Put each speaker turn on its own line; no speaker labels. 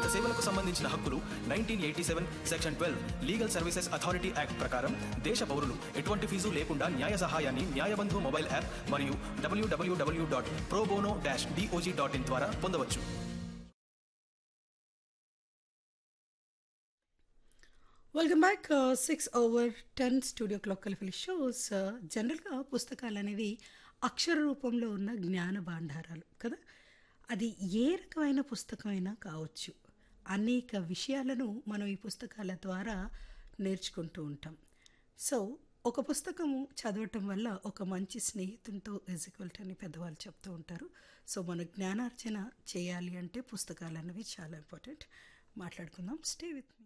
సేవలకు సంబంధించిన హక్కులు nineteen eighty seven section twelve legal services authority act ప్రకారం దేశ పౌరులు ఎటువంటి ఫీజు లేకుండా న్యాయ సహాయాన్ని న్యాయబంధు మొబైల్ యాప్ మరియు W W W dot pro bono dash DOJ dot in ద్వారా పొందవచ్చు
welcome back six over ten studio clock కలిపి షోస్ జనరల్గా పుస్తకాలు అనేవి అక్షర రూపంలో ఉన్న జ్ఞాన భాండారాలు కదా అది ఏ రకమైన పుస్తకమైనా కావచ్చు అనేక విషయాలను మనం ఈ పుస్తకాల ద్వారా నేర్చుకుంటూ ఉంటాం సో ఒక పుస్తకము చదవటం వల్ల ఒక మంచి స్నేహితునితో ఎజిక్వల్ట్ అని పెద్దవాళ్ళు చెప్తూ ఉంటారు సో మన జ్ఞానార్జన చేయాలి అంటే పుస్తకాలు అనేవి చాలా ఇంపార్టెంట్ మాట్లాడుకుందాం స్టే విత్